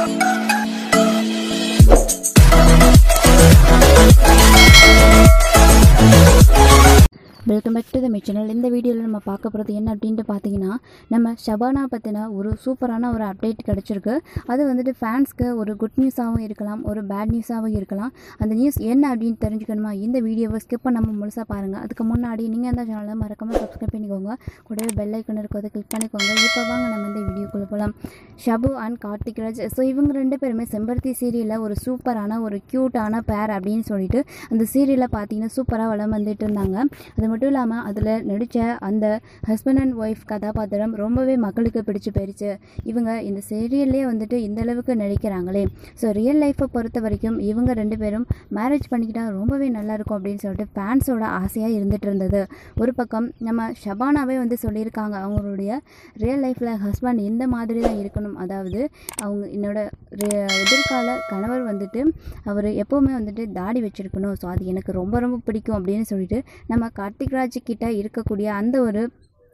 welcome back to the channel இந்த வீடியோவில் நம்ம பார்க்க போகிறது என்ன அப்படின்ட்டு பார்த்தீங்கன்னா நம்ம ஷபானா பற்றின ஒரு சூப்பரான ஒரு அப்டேட் கிடச்சிருக்கு அது வந்துட்டு ஃபேன்ஸ்க்கு ஒரு குட் நியூஸாகவும் இருக்கலாம் ஒரு பேட் நியூஸாகவும் இருக்கலாம் அந்த நியூஸ் என்ன அப்படின்னு தெரிஞ்சுக்கணுமா இந்த வீடியோவை ஸ்கிப் பண்ணாமல் முழுசாக பாருங்கள் அதுக்கு முன்னாடி நீங்கள் அந்த சேனலை மறக்காமல் சப்ஸ்கிரைப் பண்ணிக்கோங்க கூடவே பெல் ஐக்கன் இருக்கும் அதை கிளிக் பண்ணிக்கோங்க இப்போ வாங்க நம்ம இந்த வீடியோக்குள்ளே போகலாம் ஷபு அண்ட் கார்த்திக் ராஜ் ஸோ இவங்க ரெண்டு பேருமே செம்பருத்தி சீரியலில் ஒரு சூப்பரான ஒரு க்யூட்டான பேர் அப்படின்னு சொல்லிட்டு அந்த சீரியலில் பார்த்தீங்கன்னா சூப்பராக வளம் வந்துட்டு இருந்தாங்க அது மட்டும் இல்லாமல் அதில் நடித்த அந்த ஹஸ்பண்ட் அண்ட் ஒய்ஃப் கதாபாத்திரம் ரொம்பவே மக்களுக்கு பிடிச்சு போயிடுச்சு இவங்க இந்த சீரியல்லே வந்துட்டு இந்த அளவுக்கு நடிக்கிறாங்களே ஸோ ரியல் லைஃப்பை பொறுத்த வரைக்கும் இவங்க ரெண்டு பேரும் மேரேஜ் பண்ணிக்கிட்டா ரொம்பவே நல்லா இருக்கும் அப்படின்னு சொல்லிட்டு ஃபேன்ஸோட ஆசையாக இருந்துட்டு இருந்தது ஒரு பக்கம் நம்ம ஷபானாவே வந்து சொல்லியிருக்காங்க அவங்களுடைய ரியல் லைஃப்பில் ஹஸ்பண்ட் இந்த மாதிரி தான் இருக்கணும் அதாவது அவங்க என்னோட re- எதிர்கால கணவர் வந்துட்டு அவர் எப்போவுமே வந்துட்டு தாடி வச்சிருக்கணும் ஸோ அது எனக்கு ரொம்ப ரொம்ப பிடிக்கும் அப்படின்னு சொல்லிட்டு நம்ம கார்த்திக் ராஜ் கிட்ட இருக்கக்கூடிய அந்த ஒரு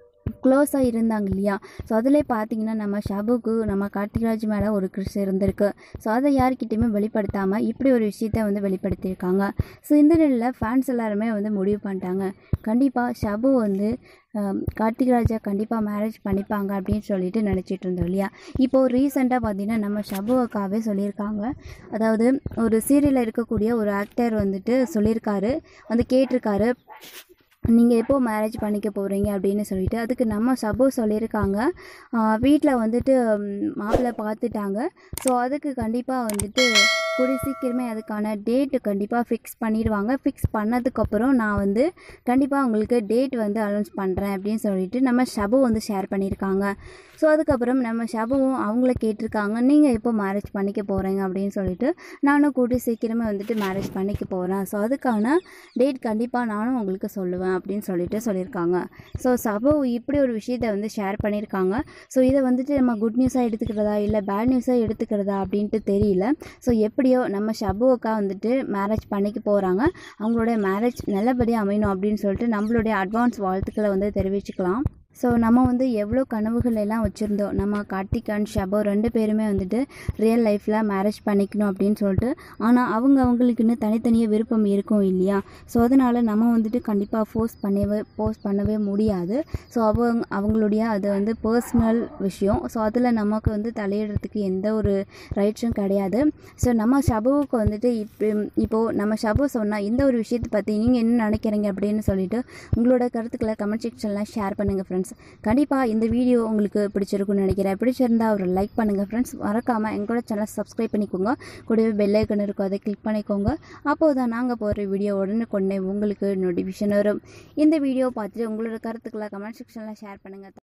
க்ளோஸாக இருந்தாங்க இல்லையா ஸோ அதிலே பார்த்தீங்கன்னா நம்ம ஷபுக்கு நம்ம கார்த்திக்ராஜ் மேலே ஒரு கிறிஸ் இருந்திருக்கு ஸோ அதை யார்கிட்டையுமே வெளிப்படுத்தாமல் இப்படி ஒரு விஷயத்த வந்து வெளிப்படுத்தியிருக்காங்க ஸோ இந்த நிலையில் ஃபேன்ஸ் எல்லாருமே வந்து முடிவு பண்ணிட்டாங்க கண்டிப்பாக ஷபு வந்து ஆம், கார்த்திக் ராஜா கண்டிப்பாக மேரேஜ் பண்ணிப்பாங்க அப்படின்னு சொல்லிட்டு நினச்சிட்டு இருந்தோம் இல்லையா இப்போது ரீசெண்டாக பார்த்தீங்கன்னா நம்ம ஷபு அக்காவே சொல்லியிருக்காங்க அதாவது ஒரு சீரியலில் இருக்கக்கூடிய ஒரு ஆக்டர் வந்துட்டு சொல்லியிருக்காரு வந்து கேட்டிருக்காரு நீங்கள் எப்போ மேரேஜ் பண்ணிக்க போகிறீங்க அப்படின்னு சொல்லிட்டு அதுக்கு நம்ம சபோ சொல்லியிருக்காங்க வீட்டில் வந்துட்டு மாப்பிள்ளை பார்த்துட்டாங்க ஸோ அதுக்கு கண்டிப்பாக வந்துட்டு கூடிய சீக்கிரமே அதுக்கான டேட்டு கண்டிப்பாக ஃபிக்ஸ் பண்ணிடுவாங்க ஃபிக்ஸ் பண்ணதுக்கப்புறம் நான் வந்து கண்டிப்பாக உங்களுக்கு டேட் வந்து அனௌன்ஸ் பண்ணுறேன் அப்படின்னு சொல்லிட்டு நம்ம ஷபு வந்து ஷேர் பண்ணியிருக்காங்க ஸோ அதுக்கப்புறம் நம்ம ஷபுவும் அவங்கள கேட்டிருக்காங்க நீங்கள் எப்போ மேரேஜ் பண்ணிக்க போகிறீங்க அப்படின்னு சொல்லிட்டு நானும் கூட்டி சீக்கிரமே வந்துட்டு மேரேஜ் பண்ணிக்க போகிறேன் ஸோ அதுக்கான டேட் கண்டிப்பாக நானும் உங்களுக்கு சொல்லுவேன் அப்படின்னு சொல்லிட்டு சொல்லியிருக்காங்க ஸோ சபு இப்படி ஒரு விஷயத்தை வந்து ஷேர் பண்ணியிருக்காங்க ஸோ இதை வந்துட்டு நம்ம குட் நியூஸாக எடுத்துக்கிறதா இல்லை பேட் நியூஸாக எடுத்துக்கிறதா அப்படின்ட்டு தெரியல ஸோ எப்படியோ நம்ம ஷபு அக்கா வந்துட்டு மேரேஜ் பண்ணிக்க போகிறாங்க அவங்களுடைய மேரேஜ் நல்லபடியாக அமையணும் அப்படின்னு சொல்லிட்டு நம்மளுடைய அட்வான்ஸ் வாழ்த்துக்களை வந்து தெரிவிச்சுக்கலாம் ஸோ நம்ம வந்து எவ்வளோ கனவுகள் எல்லாம் வச்சுருந்தோம் நம்ம கார்த்திக் அண்ட் ஷபோ ரெண்டு பேருமே வந்துட்டு ரியல் லைஃப்பில் மேரேஜ் பண்ணிக்கணும் அப்படின்னு சொல்லிட்டு ஆனால் அவங்க அவங்களுக்குன்னு தனித்தனியாக விருப்பம் இருக்கும் இல்லையா ஸோ அதனால் நம்ம வந்துட்டு கண்டிப்பாக ஃபோர்ஸ் பண்ணவே போஸ்ட் பண்ணவே முடியாது ஸோ அவங்க அவங்களுடைய அது வந்து பர்சனல் விஷயம் ஸோ அதில் நமக்கு வந்து தலையிடுறதுக்கு எந்த ஒரு ரைட்ஸும் கிடையாது ஸோ நம்ம ஷபுவுக்கு வந்துட்டு இப்போ இப்போது நம்ம ஷபு சொன்னால் இந்த ஒரு விஷயத்தை பற்றி நீங்கள் என்ன நினைக்கிறீங்க அப்படின்னு சொல்லிட்டு உங்களோட கருத்துக்களை கமெண்ட் செக்ஷனில் ஷேர் பண்ணுங்கள் ஃப்ரெண்ட்ஸ் கண்டிப்பாக இந்த வீடியோ உங்களுக்கு பிடிச்சிருக்குன்னு நினைக்கிறேன் பிடிச்சிருந்தா ஒரு லைக் பண்ணுங்கள் ஃப்ரெண்ட்ஸ் மறக்காமல் எங்களோட சேனல் சப்ஸ்கிரைப் பண்ணிக்கோங்க கூடவே பெல் ஐக்கன் இருக்கும் அதை கிளிக் பண்ணிக்கோங்க அப்போது தான் நாங்கள் போகிற வீடியோ உடனுக்குடனே உங்களுக்கு நோட்டிஃபிகேஷன் வரும் இந்த வீடியோ பார்த்துட்டு உங்களோட கருத்துக்களை கமெண்ட் செக்ஷனில் ஷேர் பண்ணுங்கள்